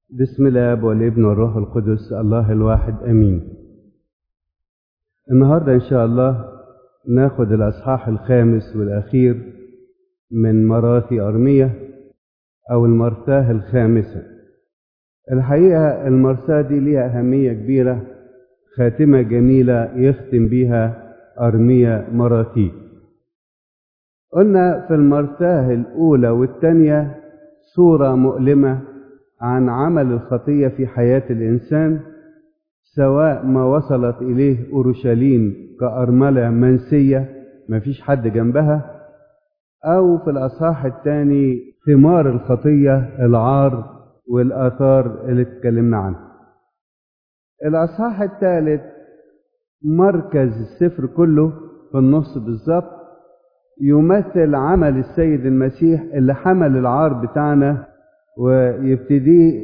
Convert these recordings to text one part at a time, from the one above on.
بسم الاب والابن والروح القدس الله الواحد امين النهارده ان شاء الله ناخد الاصحاح الخامس والاخير من مراثي ارميه او المرثاه الخامسه الحقيقه المرثاه دي ليها اهميه كبيره خاتمه جميله يختم بيها ارميه مراثيه قلنا في المرثاه الاولى والثانيه صوره مؤلمه عن عمل الخطيه في حياه الانسان سواء ما وصلت اليه اورشليم كارمله منسيه ما فيش حد جنبها او في الاصحاح الثاني ثمار الخطيه العار والاثار اللي اتكلمنا عنها الاصحاح الثالث مركز السفر كله في النص بالظبط يمثل عمل السيد المسيح اللي حمل العار بتاعنا ويبتدي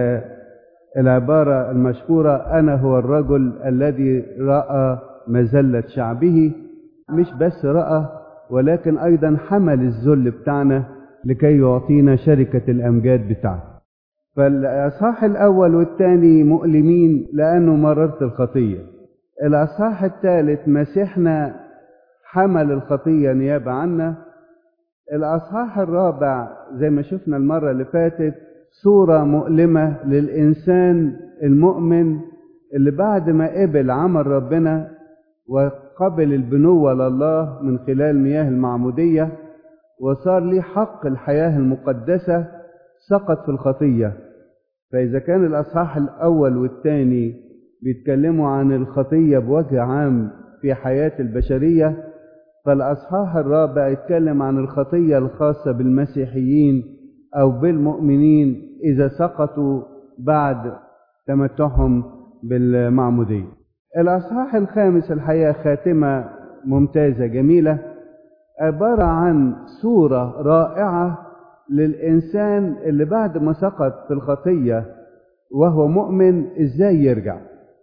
بالعبارة المشهورة أنا هو الرجل الذي رأى مزلة شعبه مش بس رأى ولكن أيضا حمل الذل بتاعنا لكي يعطينا شركة الأمجاد بتاعته فالأصحاح الأول والثاني مؤلمين لأنه مررت الخطية الأصحاح الثالث مسيحنا حمل الخطية نيابة عنا الأصحاح الرابع زي ما شفنا المرة اللي فاتت صورة مؤلمة للإنسان المؤمن اللي بعد ما قبل عمل ربنا وقبل البنوة لله من خلال مياه المعمودية وصار ليه حق الحياة المقدسة سقط في الخطية فإذا كان الأصحاح الأول والثاني بيتكلموا عن الخطية بوجه عام في حياة البشرية فالأصحاح الرابع يتكلم عن الخطية الخاصة بالمسيحيين أو بالمؤمنين إذا سقطوا بعد تمتعهم بالمعمودية الأصحاح الخامس الحقيقة خاتمة ممتازة جميلة عبارة عن صورة رائعة للإنسان اللي بعد ما سقط في الخطية وهو مؤمن إزاي يرجع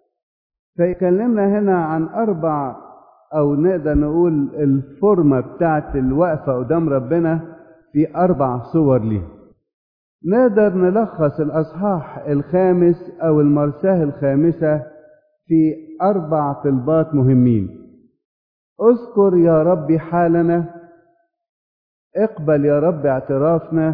فيكلمنا هنا عن أربع أو نقدر نقول الفورمة بتاعت الوقفة قدام ربنا في أربع صور ليه نقدر نلخص الأصحاح الخامس أو المرساه الخامسة في أربع طلبات مهمين اذكر يا رب حالنا اقبل يا رب اعترافنا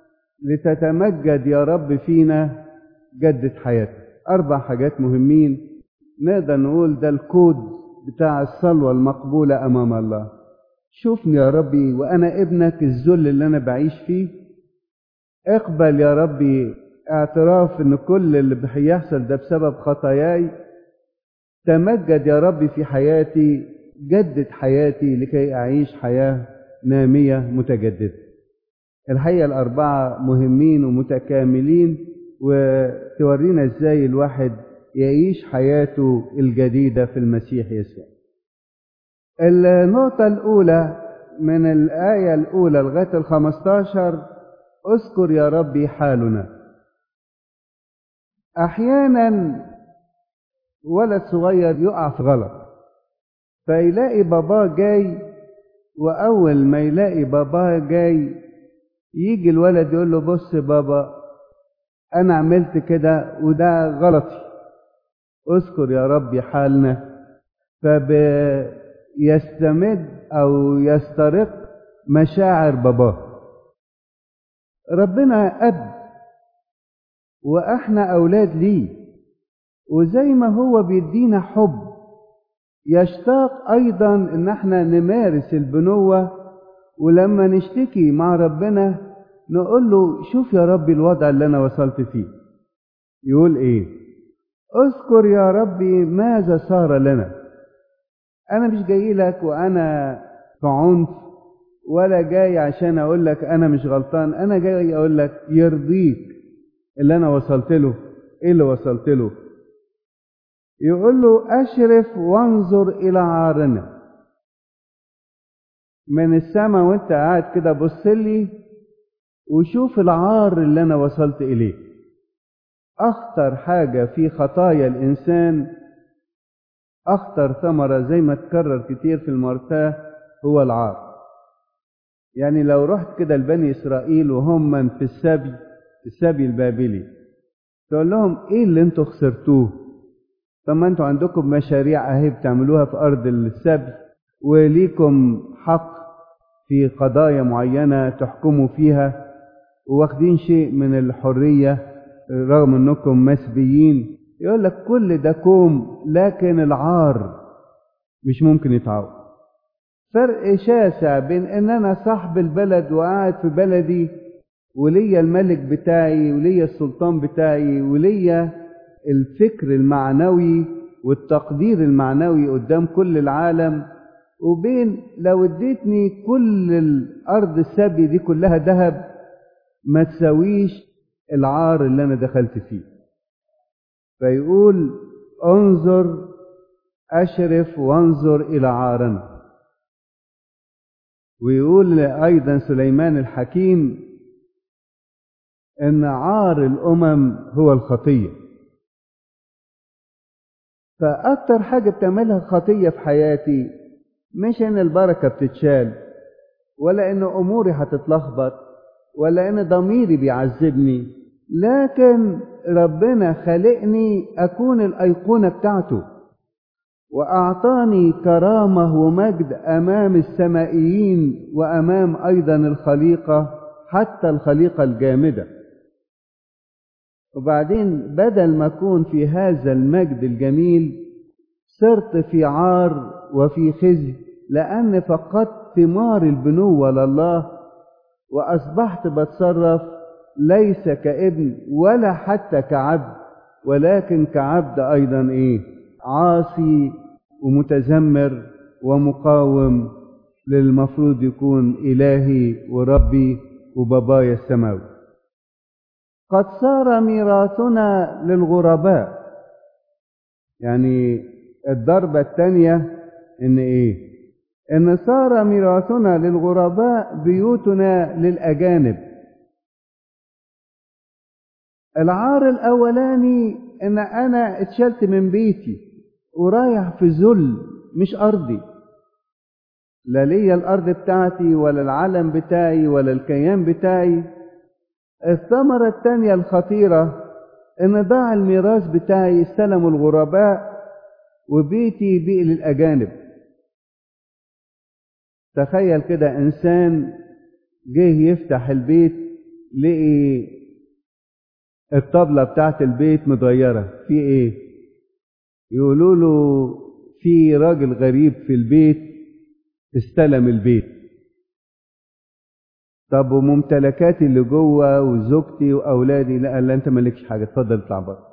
لتتمجد يا رب فينا جدد حياتنا أربع حاجات مهمين نقدر نقول ده الكود بتاع الصلوة المقبولة أمام الله شوفني يا ربي وأنا ابنك الذل اللي أنا بعيش فيه اقبل يا ربي اعتراف ان كل اللي بيحصل ده بسبب خطاياي تمجد يا ربي في حياتي جدد حياتي لكي أعيش حياة نامية متجددة الحقيقة الأربعة مهمين ومتكاملين وتورينا ازاي الواحد يعيش حياته الجديدة في المسيح يسوع النقطة الأولى من الآية الأولى لغاية الخمستاشر اذكر يا ربي حالنا أحيانا ولد صغير يقع في غلط فيلاقي باباه جاي وأول ما يلاقي باباه جاي يجي الولد يقول له بص بابا أنا عملت كده وده غلطي اذكر يا ربي حالنا فبيستمد او يسترق مشاعر باباه ربنا اب واحنا اولاد ليه وزي ما هو بيدينا حب يشتاق ايضا ان احنا نمارس البنوه ولما نشتكي مع ربنا نقول له شوف يا ربي الوضع اللي انا وصلت فيه يقول ايه اذكر يا ربي ماذا صار لنا انا مش جاي لك وانا في عنف ولا جاي عشان اقول لك انا مش غلطان انا جاي اقول لك يرضيك اللي انا وصلت له ايه اللي وصلت له يقول له اشرف وانظر الى عارنا من السماء وانت قاعد كده بص لي وشوف العار اللي انا وصلت اليه أخطر حاجة في خطايا الإنسان أخطر ثمرة زي ما تكرر كتير في المرتاه هو العار يعني لو رحت كده لبني إسرائيل وهم في السبي السبي البابلي تقول لهم ايه اللي انتوا خسرتوه طب ما انتوا عندكم مشاريع اهي بتعملوها في ارض السبي وليكم حق في قضايا معينة تحكموا فيها واخدين شيء من الحرية رغم انكم مسبيين يقول لك كل ده كوم لكن العار مش ممكن يتعوض فرق شاسع بين ان انا صاحب البلد وقاعد في بلدي وليا الملك بتاعي وليا السلطان بتاعي وليا الفكر المعنوي والتقدير المعنوي قدام كل العالم وبين لو اديتني كل الارض السبي دي كلها ذهب ما تساويش العار اللي انا دخلت فيه فيقول انظر اشرف وانظر الى عارنا ويقول ايضا سليمان الحكيم ان عار الامم هو الخطيه فاكتر حاجه بتعملها خطيه في حياتي مش ان البركه بتتشال ولا ان اموري هتتلخبط ولا ان ضميري بيعذبني لكن ربنا خلقني اكون الايقونه بتاعته واعطاني كرامه ومجد امام السمائيين وامام ايضا الخليقه حتى الخليقه الجامده وبعدين بدل ما اكون في هذا المجد الجميل صرت في عار وفي خزي لان فقدت ثمار البنوه لله واصبحت بتصرف ليس كابن ولا حتى كعبد ولكن كعبد ايضا ايه عاصي ومتذمر ومقاوم للمفروض يكون الهي وربي وبابايا السماوي قد صار ميراثنا للغرباء يعني الضربة الثانية ان ايه ان صار ميراثنا للغرباء بيوتنا للاجانب العار الاولاني ان انا اتشلت من بيتي ورايح في ذل مش ارضي لا ليا الارض بتاعتي ولا العلم بتاعي ولا الكيان بتاعي الثمرة الثانية الخطيرة ان ضاع الميراث بتاعي استلموا الغرباء وبيتي بقي للاجانب تخيل كده انسان جه يفتح البيت لقي الطبلة بتاعت البيت متغيرة في ايه يقولوا له في راجل غريب في البيت استلم البيت طب وممتلكاتي اللي جوه وزوجتي واولادي لا لا انت مالكش حاجه اتفضل اطلع بره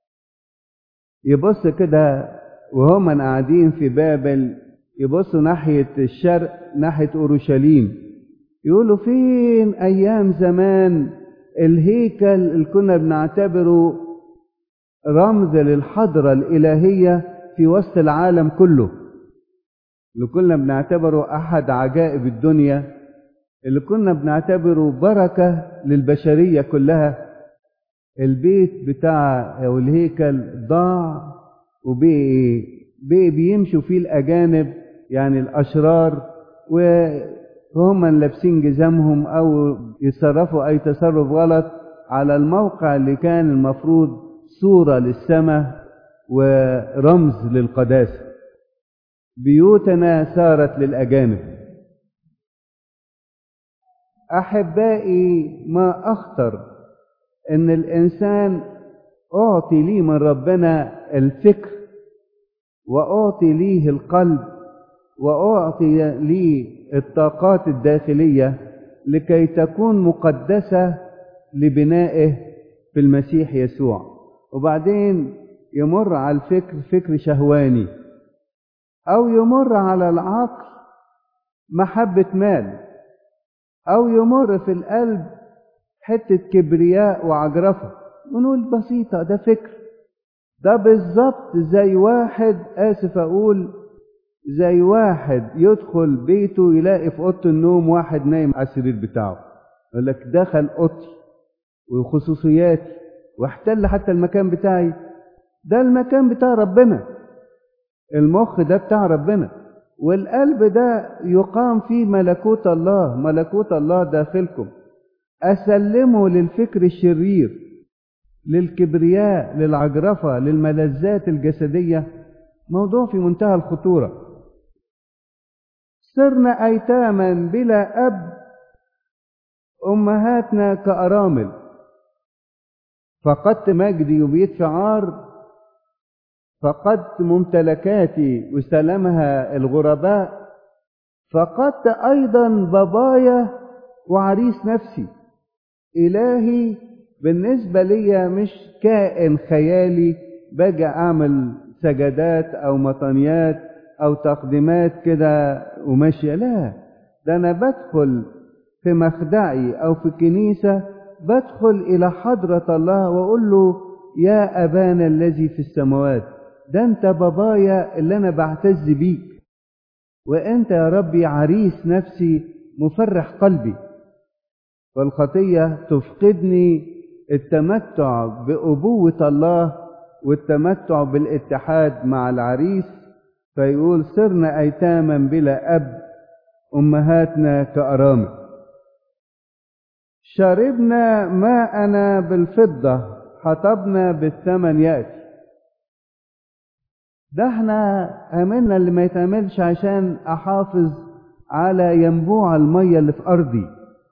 يبص كده وهم قاعدين في بابل يبصوا ناحيه الشرق ناحيه اورشليم يقولوا فين ايام زمان الهيكل اللي كنا بنعتبره رمز للحضره الالهيه في وسط العالم كله اللي كنا بنعتبره احد عجائب الدنيا اللي كنا بنعتبره بركه للبشريه كلها البيت بتاع او الهيكل ضاع وبقي بقي بيمشوا فيه الاجانب يعني الاشرار وهم لابسين جزامهم او يتصرفوا اي تصرف غلط على الموقع اللي كان المفروض صوره للسماء ورمز للقداسه بيوتنا صارت للاجانب احبائي ما اخطر ان الانسان اعطي لي من ربنا الفكر واعطي ليه القلب واعطي لي الطاقات الداخليه لكي تكون مقدسه لبنائه في المسيح يسوع وبعدين يمر على الفكر فكر شهواني او يمر على العقل محبه مال او يمر في القلب حته كبرياء وعجرفه ونقول بسيطه ده فكر ده بالظبط زي واحد اسف اقول زي واحد يدخل بيته يلاقي في اوضه النوم واحد نايم على السرير بتاعه يقول لك دخل اوضتي وخصوصياتي واحتل حتى المكان بتاعي ده المكان بتاع ربنا المخ ده بتاع ربنا والقلب ده يقام فيه ملكوت الله ملكوت الله داخلكم أسلمه للفكر الشرير للكبرياء للعجرفة للملذات الجسدية موضوع في منتهى الخطورة صرنا أيتاما بلا أب أمهاتنا كأرامل فقدت مجدي وبيت في عار فقدت ممتلكاتي وسلمها الغرباء فقدت أيضا بابايا وعريس نفسي إلهي بالنسبة لي مش كائن خيالي باجي أعمل سجدات أو مطنيات أو تقديمات كده وماشية لا ده أنا بدخل في مخدعي أو في كنيسة بدخل إلى حضرة الله وأقول له يا أبانا الذي في السماوات ده أنت بابايا اللي أنا بعتز بيك وأنت يا ربي عريس نفسي مفرح قلبي والخطية تفقدني التمتع بأبوة الله والتمتع بالاتحاد مع العريس فيقول صرنا أيتاما بلا أب أمهاتنا كأرامل شربنا ماءنا بالفضة حطبنا بالثمن يأتي ده احنا عملنا اللي ما يتعملش عشان احافظ على ينبوع المية اللي في ارضي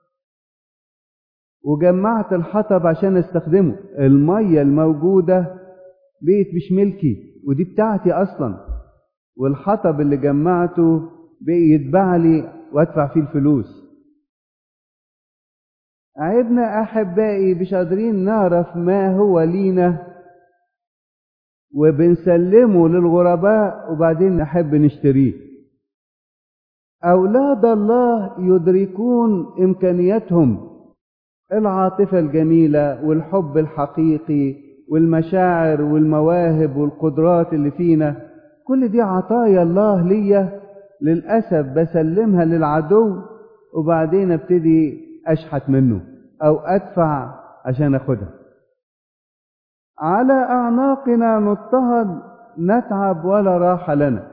وجمعت الحطب عشان استخدمه المية الموجودة بيت مش ملكي ودي بتاعتي اصلا والحطب اللي جمعته بقي يتباع لي وادفع فيه الفلوس عيبنا احبائي مش قادرين نعرف ما هو لينا وبنسلمه للغرباء وبعدين نحب نشتريه اولاد الله يدركون امكانياتهم العاطفه الجميله والحب الحقيقي والمشاعر والمواهب والقدرات اللي فينا كل دي عطايا الله ليا للاسف بسلمها للعدو وبعدين ابتدي اشحت منه او ادفع عشان اخدها على اعناقنا نضطهد نتعب ولا راحه لنا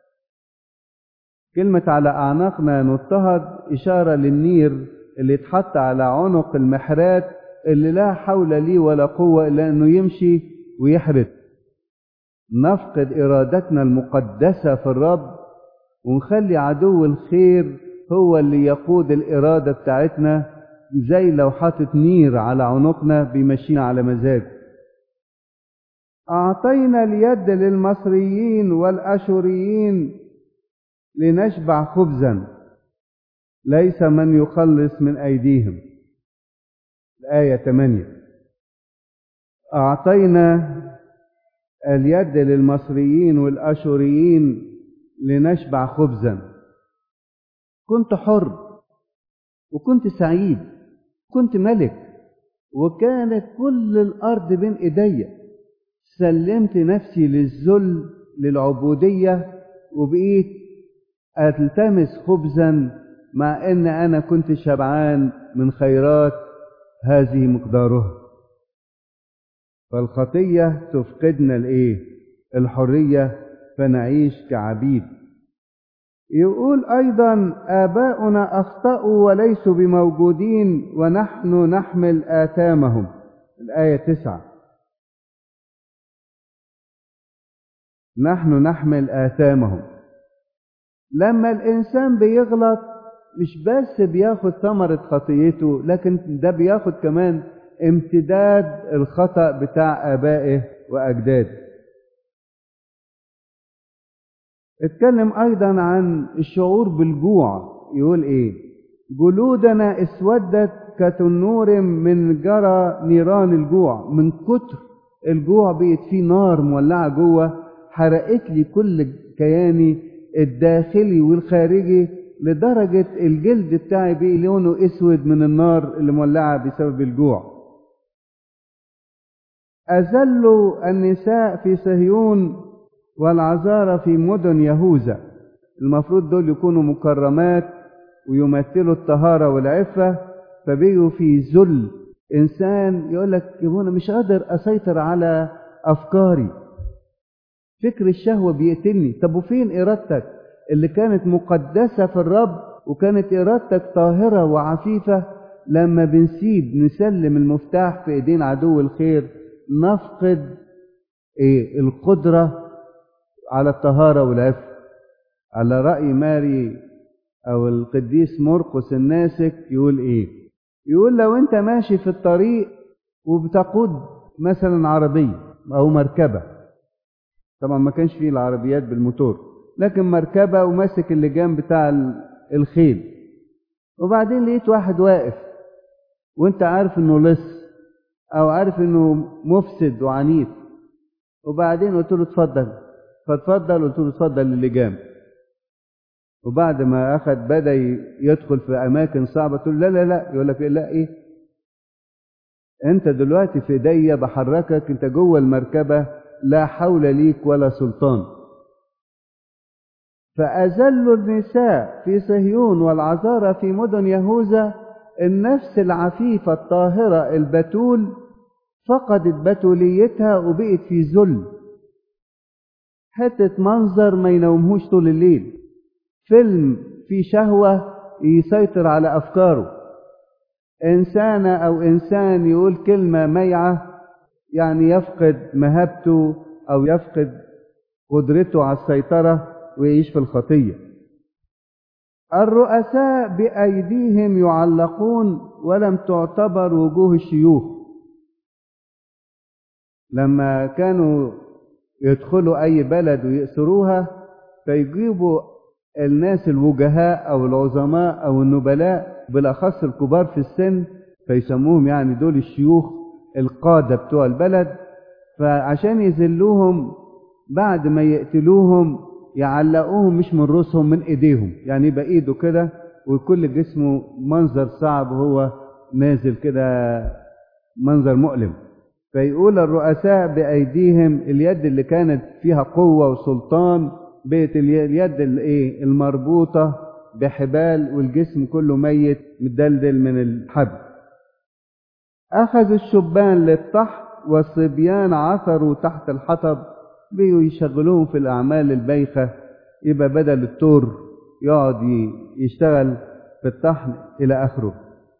كلمه على اعناقنا نضطهد اشاره للنير اللي اتحط على عنق المحرات اللي لا حول لي ولا قوه الا انه يمشي ويحرث نفقد ارادتنا المقدسه في الرب ونخلي عدو الخير هو اللي يقود الاراده بتاعتنا زي لو حاطط نير على عنقنا بيمشينا على مزاج أعطينا اليد للمصريين والأشوريين لنشبع خبزا ليس من يخلص من أيديهم الآية 8 أعطينا اليد للمصريين والأشوريين لنشبع خبزا كنت حر وكنت سعيد كنت ملك وكانت كل الأرض بين إيديا سلمت نفسي للذل للعبودية وبقيت ألتمس خبزا مع أن أنا كنت شبعان من خيرات هذه مقدارها فالخطية تفقدنا الإيه؟ الحرية فنعيش كعبيد يقول أيضا آباؤنا أخطأوا وليسوا بموجودين ونحن نحمل آثامهم الآية تسعة نحن نحمل آثامهم لما الإنسان بيغلط مش بس بياخد ثمرة خطيته لكن ده بياخد كمان امتداد الخطأ بتاع آبائه وأجداده اتكلم أيضا عن الشعور بالجوع يقول إيه جلودنا اسودت كتنور من جرى نيران الجوع من كتر الجوع بقت فيه نار مولعة جوه حرقت لي كل كياني الداخلي والخارجي لدرجة الجلد بتاعي بقي لونه اسود من النار اللي مولعة بسبب الجوع أذلوا النساء في صهيون والعذارى في مدن يهوذا المفروض دول يكونوا مكرمات ويمثلوا الطهارة والعفة فبقوا في ذل إنسان يقول لك أنا مش قادر أسيطر على أفكاري فكر الشهوة بيقتلني طب وفين إرادتك اللي كانت مقدسة في الرب وكانت إرادتك طاهرة وعفيفة لما بنسيب نسلم المفتاح في إيدين عدو الخير نفقد إيه القدرة على الطهارة والعفة على رأي ماري أو القديس مرقس الناسك يقول إيه يقول لو أنت ماشي في الطريق وبتقود مثلا عربية أو مركبة طبعا ما كانش فيه العربيات بالموتور لكن مركبة وماسك اللجام بتاع الخيل وبعدين لقيت واحد واقف وانت عارف انه لص او عارف انه مفسد وعنيف وبعدين قلت له اتفضل فاتفضل قلت له اتفضل اللجام وبعد ما اخذ بدا يدخل في اماكن صعبه تقول لا لا لا يقول لك لا ايه انت دلوقتي في ايديا بحركك انت جوه المركبه لا حول ليك ولا سلطان فأذلوا النساء في صهيون والعذارى في مدن يهوذا النفس العفيفة الطاهرة البتول فقدت بتوليتها وبقت في ذل حتة منظر ما ينومهوش طول الليل فيلم في شهوة يسيطر على أفكاره إنسانة أو إنسان يقول كلمة ميعة يعني يفقد مهابته أو يفقد قدرته على السيطرة ويعيش في الخطية الرؤساء بأيديهم يعلقون ولم تعتبر وجوه الشيوخ لما كانوا يدخلوا أي بلد ويأسروها فيجيبوا الناس الوجهاء أو العظماء أو النبلاء بالأخص الكبار في السن فيسموهم يعني دول الشيوخ القادة بتوع البلد فعشان يذلوهم بعد ما يقتلوهم يعلقوهم مش من رؤوسهم من ايديهم يعني يبقى ايده كده وكل جسمه منظر صعب وهو نازل كده منظر مؤلم فيقول الرؤساء بايديهم اليد اللي كانت فيها قوه وسلطان بقت اليد الايه المربوطه بحبال والجسم كله ميت مدلدل من الحبل اخذوا الشبان للطحن والصبيان عثروا تحت الحطب بيجوا يشغلوهم في الأعمال البايخة يبقى بدل التور يقعد يشتغل في الطحن إلى آخره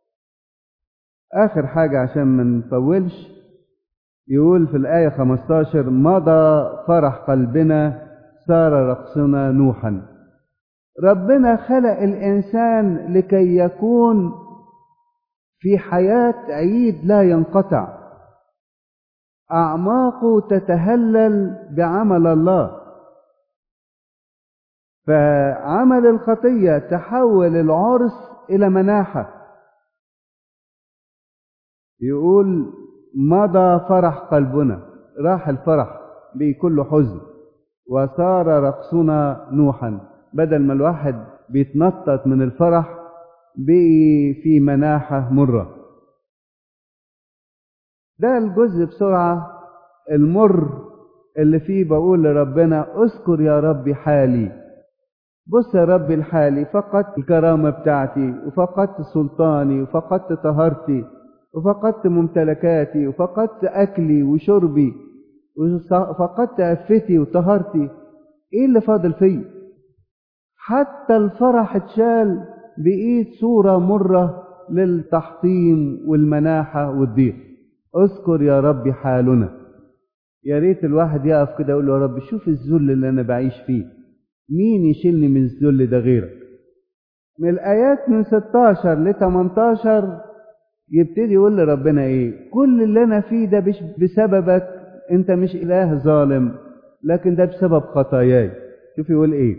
آخر حاجة عشان ما نطولش يقول في الآية 15 مضى فرح قلبنا صار رقصنا نوحا ربنا خلق الإنسان لكي يكون في حياة عيد لا ينقطع أعماقه تتهلل بعمل الله فعمل الخطية تحول العرس إلى مناحة يقول مضى فرح قلبنا راح الفرح بكل حزن وصار رقصنا نوحا بدل ما الواحد بيتنطط من الفرح بقي في مناحة مرة ده الجزء بسرعة المر اللي فيه بقول لربنا اذكر يا ربي حالي بص يا ربي الحالي فقدت الكرامة بتاعتي وفقدت سلطاني وفقدت طهارتي وفقدت ممتلكاتي وفقدت أكلي وشربي وفقدت عفتي وطهارتي ايه اللي فاضل فيا حتى الفرح اتشال بإيد صورة مرة للتحطيم والمناحة والضيق اذكر يا ربي حالنا يا ريت الواحد يقف كده يقول له يا رب شوف الذل اللي انا بعيش فيه مين يشيلني من الذل ده غيرك من الايات من 16 ل 18 يبتدي يقول لربنا ايه كل اللي انا فيه ده مش بسببك انت مش اله ظالم لكن ده بسبب خطاياي شوف يقول ايه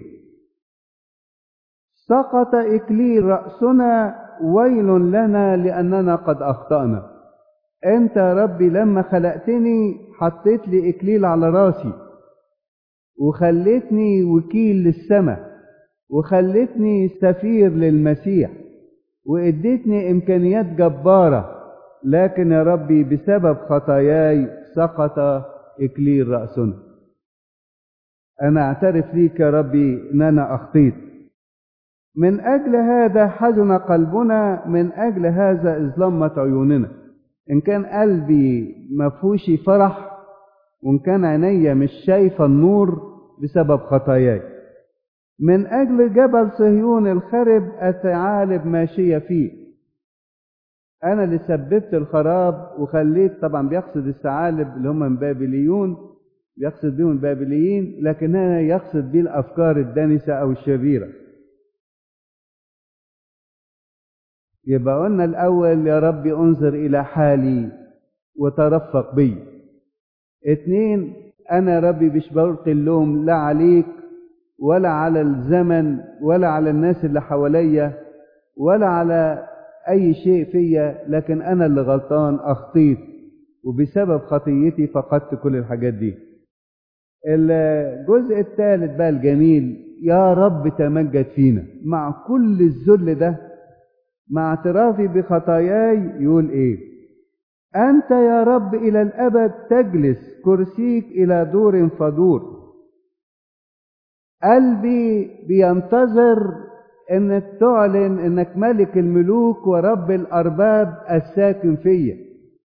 سقط اكليل راسنا ويل لنا لاننا قد اخطانا انت يا ربي لما خلقتني حطيت لي اكليل على راسي وخليتني وكيل للسماء وخليتني سفير للمسيح واديتني امكانيات جباره لكن يا ربي بسبب خطاياي سقط اكليل راسنا انا اعترف ليك يا ربي ان انا اخطيت من اجل هذا حزن قلبنا من اجل هذا اظلمت عيوننا ان كان قلبي ما فيهوش فرح وان كان عينيا مش شايفه النور بسبب خطاياي من اجل جبل صهيون الخرب الثعالب ماشيه فيه أنا اللي سببت الخراب وخليت طبعا بيقصد الثعالب اللي هم من بابليون بيقصد بهم البابليين لكن هنا يقصد به الأفكار الدنسة أو الشريرة يبقى قلنا الأول يا رب انظر إلى حالي وترفق بي اتنين أنا يا ربي مش بلقي اللوم لا عليك ولا على الزمن ولا على الناس اللي حواليا ولا على أي شيء فيا لكن أنا اللي غلطان أخطيت وبسبب خطيتي فقدت كل الحاجات دي الجزء الثالث بقى الجميل يا رب تمجد فينا مع كل الذل ده مع اعترافي بخطاياي يقول ايه انت يا رب الى الابد تجلس كرسيك الى دور فدور قلبي بينتظر انك تعلن انك ملك الملوك ورب الارباب الساكن فيا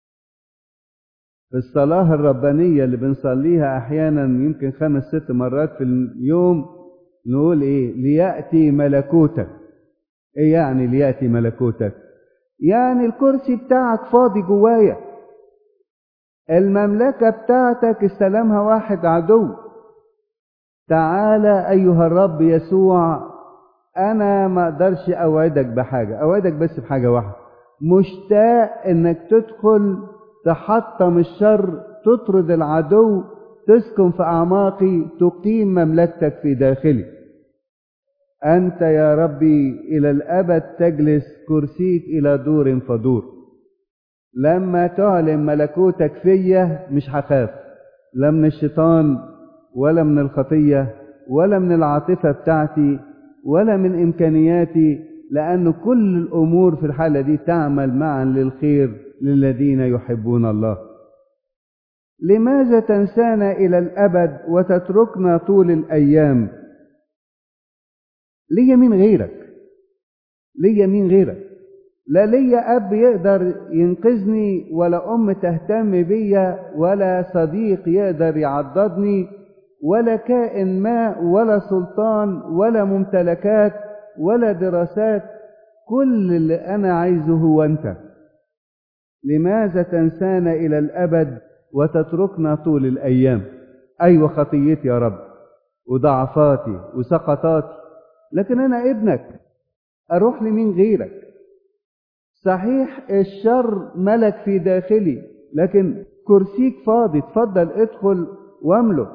في الصلاة الربانية اللي بنصليها أحيانا يمكن خمس ست مرات في اليوم نقول إيه ليأتي ملكوتك إيه يعني ليأتي ملكوتك يعني الكرسي بتاعك فاضي جوايا المملكة بتاعتك استلمها واحد عدو تعالى أيها الرب يسوع أنا ما أقدرش أوعدك بحاجة أوعدك بس بحاجة واحدة مشتاق إنك تدخل تحطم الشر تطرد العدو تسكن في أعماقي تقيم مملكتك في داخلي أنت يا ربي إلى الأبد تجلس كرسيك إلى دور فدور لما تعلن ملكوتك فيا مش هخاف لا من الشيطان ولا من الخطية ولا من العاطفة بتاعتي ولا من إمكانياتي لأن كل الأمور في الحالة دي تعمل معا للخير للذين يحبون الله لماذا تنسانا إلى الأبد وتتركنا طول الأيام ليا مين غيرك ليا مين غيرك لا ليا أب يقدر ينقذني ولا أم تهتم بيا ولا صديق يقدر يعضدني ولا كائن ما ولا سلطان ولا ممتلكات ولا دراسات كل اللي أنا عايزه هو أنت لماذا تنسانا إلى الأبد وتتركنا طول الأيام أيوة خطيتي يا رب وضعفاتي وسقطاتي لكن أنا ابنك أروح لمين غيرك صحيح الشر ملك في داخلي لكن كرسيك فاضي اتفضل ادخل واملك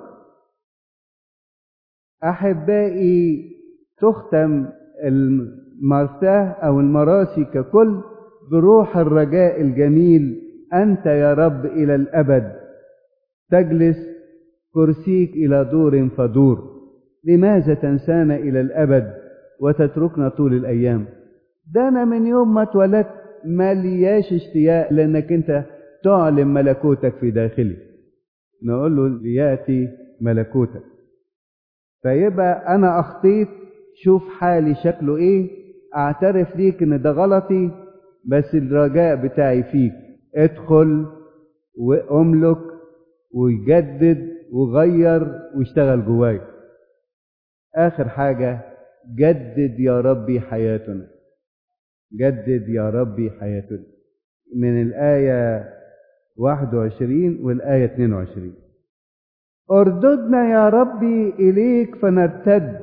أحبائي تختم المرتاه أو المراسي ككل بروح الرجاء الجميل أنت يا رب إلى الأبد تجلس كرسيك إلى دور فدور لماذا تنسانا إلى الأبد وتتركنا طول الأيام ده أنا من يوم ما اتولدت ملياش اشتياق لأنك أنت تعلن ملكوتك في داخلي نقول له ليأتي ملكوتك فيبقى أنا أخطيت شوف حالي شكله إيه أعترف ليك إن ده غلطي بس الرجاء بتاعي فيك ادخل واملك ويجدد وغير واشتغل جواي اخر حاجة جدد يا ربي حياتنا جدد يا ربي حياتنا من الآية 21 والآية 22 ارددنا يا ربي إليك فنرتد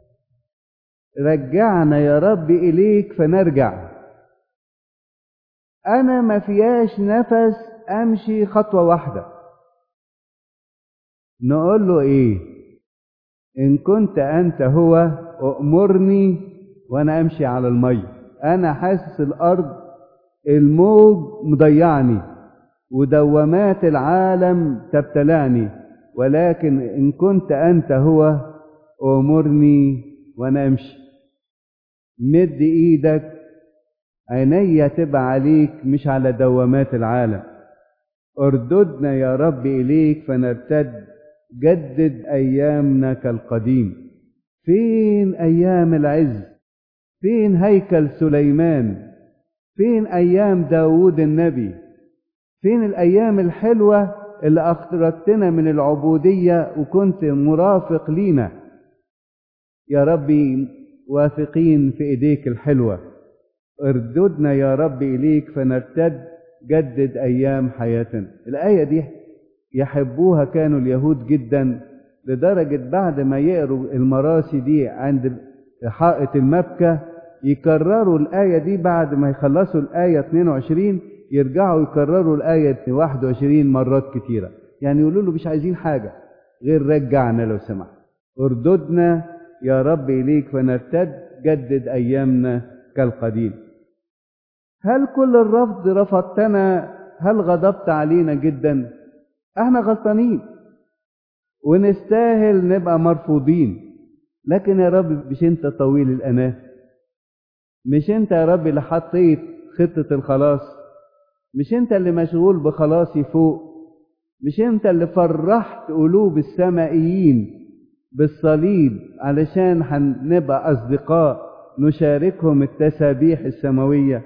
رجعنا يا ربي إليك فنرجع أنا ما فياش نفس أمشي خطوة واحدة نقول له إيه إن كنت أنت هو أأمرني وأنا أمشي على المية أنا حاسس الأرض الموج مضيعني ودوامات العالم تبتلعني ولكن إن كنت أنت هو أمرني وأنا أمشي مد إيدك عيني تبقى عليك مش على دوامات العالم ارددنا يا رب إليك فنرتد جدد أيامنا كالقديم فين أيام العز فين هيكل سليمان فين أيام داود النبي فين الأيام الحلوة اللي أخرجتنا من العبودية وكنت مرافق لينا يا ربي واثقين في إيديك الحلوة ارددنا يا رب إليك فنرتد جدد أيام حياتنا الآية دي يحبوها كانوا اليهود جدا لدرجة بعد ما يقروا المراسي دي عند حائط المبكى يكرروا الآية دي بعد ما يخلصوا الآية 22 يرجعوا يكرروا الآية 21 مرات كتيرة يعني يقولوا له مش عايزين حاجة غير رجعنا لو سمحت ارددنا يا رب إليك فنرتد جدد أيامنا كالقديم هل كل الرفض رفضتنا هل غضبت علينا جدا احنا غلطانين ونستاهل نبقى مرفوضين لكن يا رب مش انت طويل الاناه مش انت يا رب اللي حطيت خطة الخلاص مش انت اللي مشغول بخلاصي فوق مش انت اللي فرحت قلوب السمائيين بالصليب علشان هنبقى اصدقاء نشاركهم التسابيح السماويه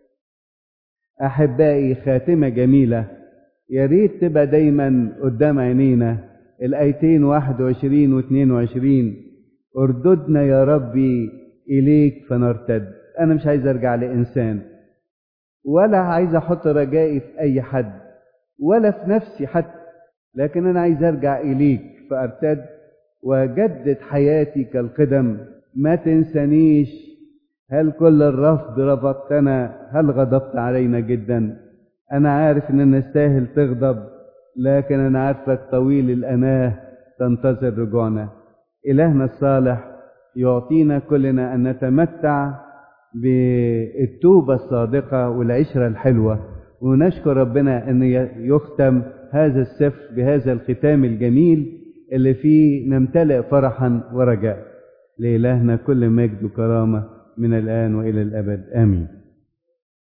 احبائي خاتمه جميله يا ريت تبقى دايما قدام عينينا الايتين 21 و 22 ارددنا يا ربي اليك فنرتد انا مش عايز ارجع لانسان ولا عايز احط رجائي في اي حد ولا في نفسي حتى لكن انا عايز ارجع اليك فارتد واجدد حياتي كالقدم ما تنسانيش هل كل الرفض رفضتنا هل غضبت علينا جدا انا عارف ان نستاهل تغضب لكن انا عارفك طويل الاناه تنتظر رجوعنا الهنا الصالح يعطينا كلنا ان نتمتع بالتوبه الصادقه والعشره الحلوه ونشكر ربنا ان يختم هذا السفر بهذا الختام الجميل اللي فيه نمتلئ فرحا ورجاء لإلهنا كل مجد وكرامة من الآن وإلى الأبد آمين